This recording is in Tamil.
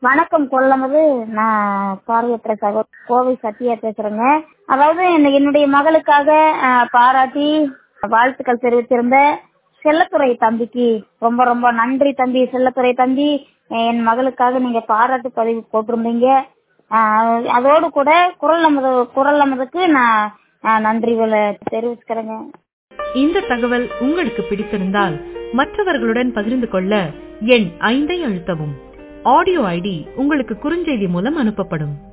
வணக்கம் கொல்லமது நான் பார்வையற்ற சகோ கோவை சத்யா பேசுறேங்க அதாவது என்ன- என்னுடைய மகளுக்காக அஹ், பாராட்டி வாழ்த்துக்கள் தெரிவித்திருந்த செல்லத்துறை தம்பிக்கு ரொம்ப ரொம்ப நன்றி தம்பி செல்லத்துறை தம்பி என் மகளுக்காக நீங்க பாராட்டு பதிவு போட்டிருந்தீங்க அஹ், அதோடு கூட குரல் நமது குரல் நமதுக்கு நான் அஹ், நன்றிகளை தெரிவிச்சுக்கிறேங்க இந்த தகவல் உங்களுக்கு பிடித்திருந்தால் மற்றவர்களுடன் பகிர்ந்து கொள்ள எண் ஐந்தை அழுத்தவும் ஆடியோ ஐடி உங்களுக்கு குறுஞ்செய்தி மூலம் அனுப்பப்படும்